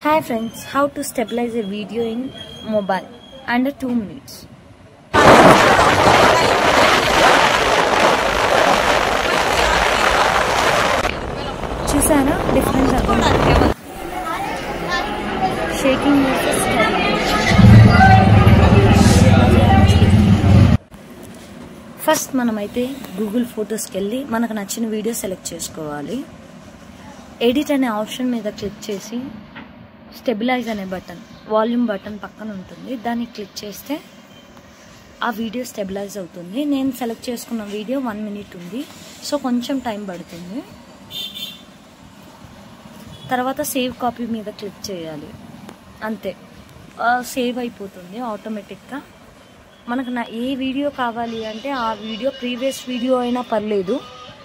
Hi friends, how to stabilize a video in mobile under 2 minutes. చూసారా difference అర్థం shaking first మనమైతే Google ఫొటోస్కి వెళ్ళి మనకు నచ్చిన వీడియో సెలెక్ట్ చేసుకోవాలి ఎడిట్ అనే ఆప్షన్ మీద క్లిక్ చేసి స్టెబిలైజ్ అనే బటన్ వాల్యూమ్ బటన్ పక్కన ఉంటుంది దాన్ని క్లిక్ చేస్తే ఆ వీడియో స్టెబిలైజ్ అవుతుంది నేను సెలెక్ట్ చేసుకున్న వీడియో వన్ మినిట్ ఉంది సో కొంచెం టైం పడుతుంది తర్వాత సేవ్ కాపీ మీద క్లిక్ చేయాలి అంతే సేవ్ అయిపోతుంది ఆటోమేటిక్గా మనకు నా ఏ వీడియో కావాలి అంటే ఆ వీడియో ప్రీవియస్ వీడియో అయినా పర్లేదు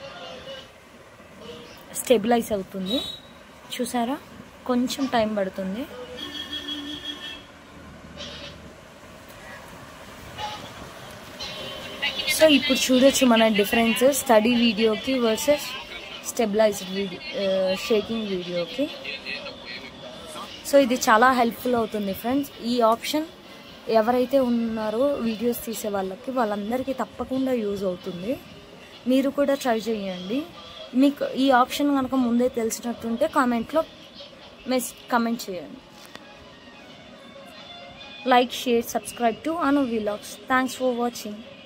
స్టెబిలైజ్ అవుతుంది చూసారా కొంచెం టైం పడుతుంది సో ఇప్పుడు చూడొచ్చు మన డిఫరెన్స్ స్టడీ వీడియోకి వర్సెస్ స్టెబిలైజ్డ్ వీడియో షేకింగ్ వీడియోకి సో ఇది చాలా హెల్ప్ఫుల్ అవుతుంది ఫ్రెండ్స్ ఈ ఆప్షన్ ఎవరైతే ఉన్నారో వీడియోస్ తీసే వాళ్ళకి వాళ్ళందరికీ తప్పకుండా యూజ్ అవుతుంది మీరు కూడా ట్రై చేయండి మీకు ఈ ఆప్షన్ కనుక ముందే తెలిసినట్టుంటే కామెంట్లో మెస్ కమెంట్ చేయండి like share subscribe to Anu vlogs thanks for watching